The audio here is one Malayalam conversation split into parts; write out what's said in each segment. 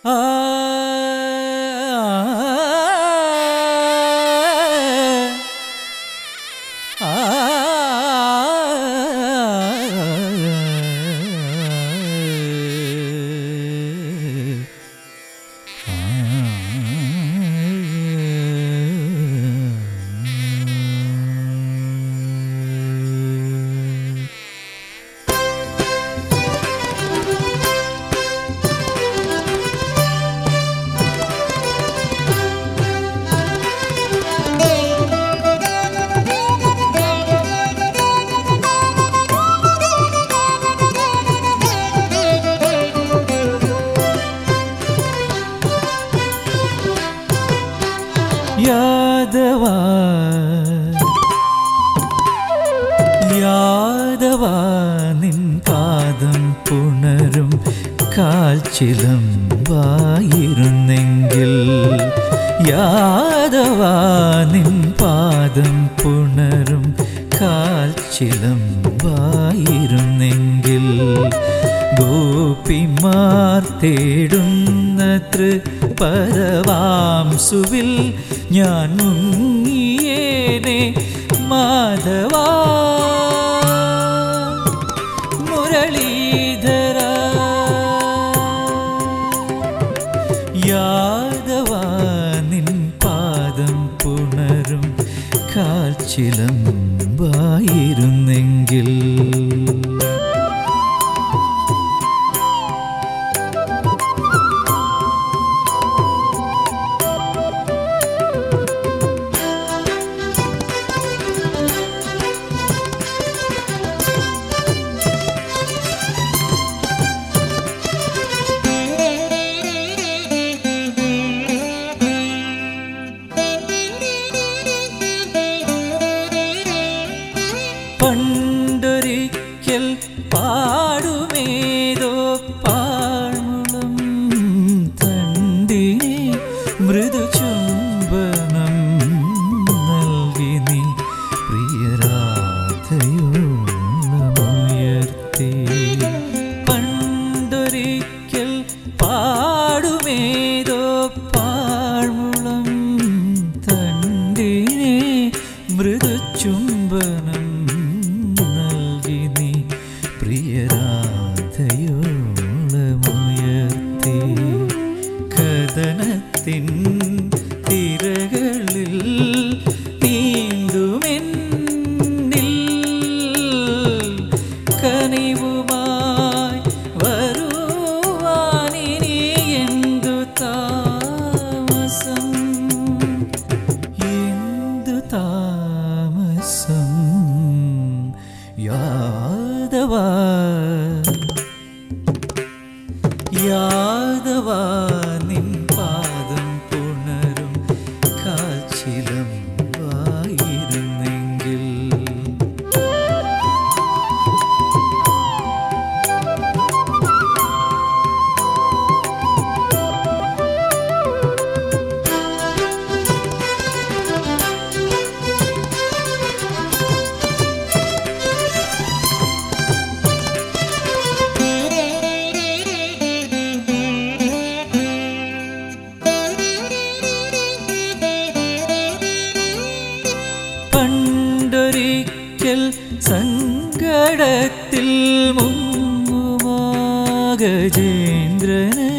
യാദവ യാദവ നിൻ പാദം പുണരും കാൽച്ചിലം വായിരുന്നെങ്കിൽ യാദവ നിൻ പാദം പുണരും കാൽച്ചിലം വായിരുന്നെങ്കിൽ ഗോപിമാർ തേടുന്ന തൃപരവാംസുവിൽ ഞാൻ മുങ്ങിയേനെ മാധവ മുരളീധര യാദവ നിൻ പാദം പുണരും കാൽച്ചിലം വായിരുന്നെങ്കിൽ പണ്ടൊരിക്കൽ പാടുമേതോ പാഴ്മുളം തണ്ടിനെ മൃദു ചുംബനം നൽകി നീ പ്രിയരാധയോളമുയർത്തി പണ്ടൊരിക്കൽ പാടുമേതോ പാഴ്മുളം തണ്ടിനെ മൃദു ചുംബനം നൽകി നീ പ്രിയരാധയോളമുയർത്തി കഥനത്തിൻ തിരകളിൽ നീന്തുമെന്നിൽ കനിവുമായി വരുവാനിനി എന്തു താമസം എന്തു താമസം യാദവ യാദവ നിൻ പാദം പുണരും കാച്ചിലം വായിരുന്നെങ്കിൽ പണ്ടൊരിക്കൽ സങ്കടത്തിൽ മുങ്ങുമാകജേന്ദ്രന്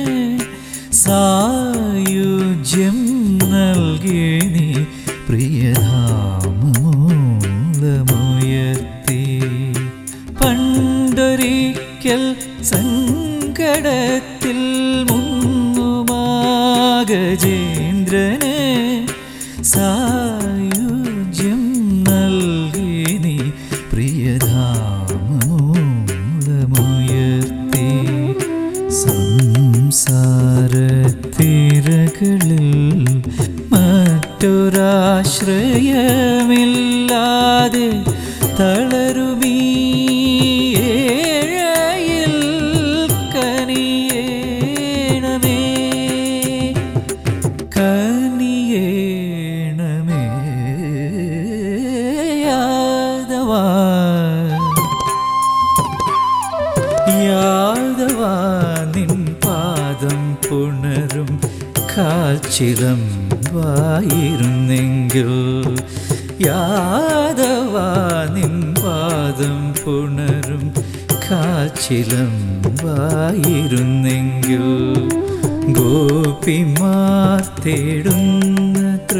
സായുജ്യം നൽകി നീ പ്രിയധാമുയർത്തി പണ്ടൊരിക്കൽ സങ്കടത്തിൽ മുങ്ങുമാകജേന്ദ്രന് സായുജ്യം നൽകി നീ പ്രിയധാമുയർത്തി സംസാരത്തിരകളിൽ മറ്റൊരാശ്രയമില്ലാതെ തളരുമീ ഏഴയിൽ കനിയേണമേ കനിയേണമേ യാദവ യാദവ നിൻ പാദം പുണർ പുണരും കാച്ചിലം വായിരുന്നെങ്കിൽ യാദവ നിൻ പാദം പുണരും കാച്ചിലം വായിരുന്നെങ്കിൽ ഗോപിമാർ തേടുന്ന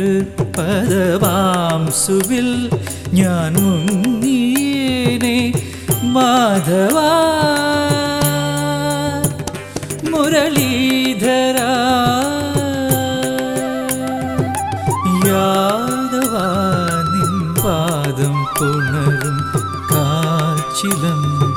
തൃപ്പദവാംസുവിൽ ഞാൻ മുങ്ങിയേനെ മാധവ മുരളീധര യാദവ നിൻ പാദം പുണരും കാച്ചിലം